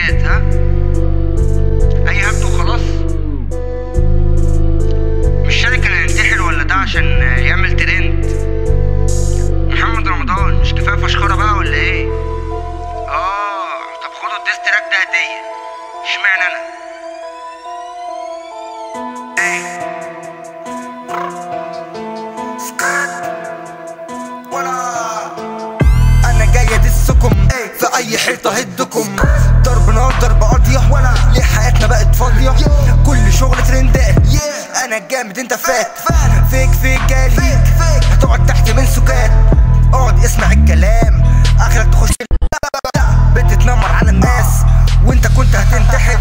جاهز ها اي هبد وخلاص مش شارك كان هينتحر ولا ده عشان يعمل ترند محمد رمضان مش كفايه فشخره بقى ولا ايه اه طب خدوا الديس تراك ده هديه اشمعنى انا انا جاي ادسكم في اي حيطه هدكم ضرب نار ضرب قاضيه ليه حياتنا بقت فاضيه كل شغل ترندات انا الجامد انت فات فيك فيك جالي هتقعد تحت من سكات اقعد اسمع الكلام اخرك تخش بتتنمر على الناس وانت كنت هتنتحر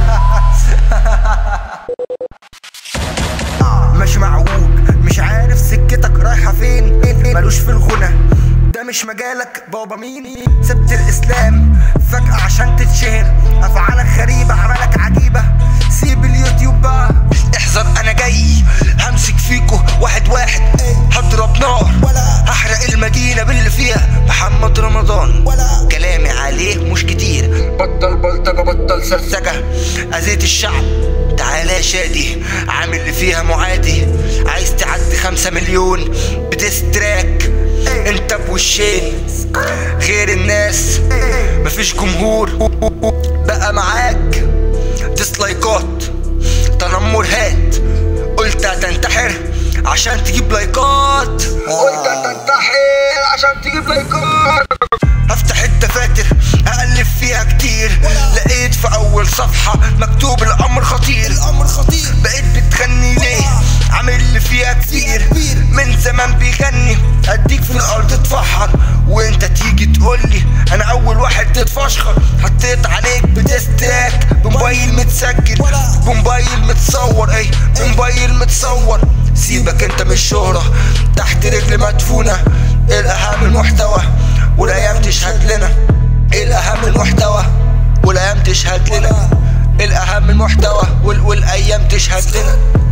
ماشي معوج مش عارف سكتك رايحة فين ملوش في الغنى ده مش مجالك بابا مين سبت الاسلام فجأة عشان تتشهر افعالك غريبة اعمالك عجيبة سيب اليوتيوب بقى احذر انا جاي همسك فيكو واحد واحد هضرب نار هحرق المدينة باللي فيها محمد رمضان كلامي عليه مش كتير بطل بلطجة بطل سرسجة اذيت الشعب تعالى يا شادي عامل اللي فيها معادي عايز تعدي خمسة مليون بتستراك انت بوشين غير الناس مفيش جمهور بقى معاك ديسلايكات تنمر هات قلت هتنتحر عشان تجيب لايكات قلت هتنتحر عشان تجيب لايكات هفتح الدفاتر اقلب فيها كتير لقيت في اول صفحة مكتوب الامر خطير الامر خطير بقيت بتغني ليه عامل اللي فيها كتير من زمان بيغني اديك في الارض تفحر وانت تيجي تقولي انا اول واحد تتفشخر حطيت عليك بديستاك بموبايل متسجل بموبايل متصور اي بموبايل متصور سيبك انت من الشهرة تحت رجل مدفونة الاهم المحتوى والايام تشهد لنا الاهم المحتوى والايام تشهد لنا الاهم المحتوى وال- والايام تشهد لنا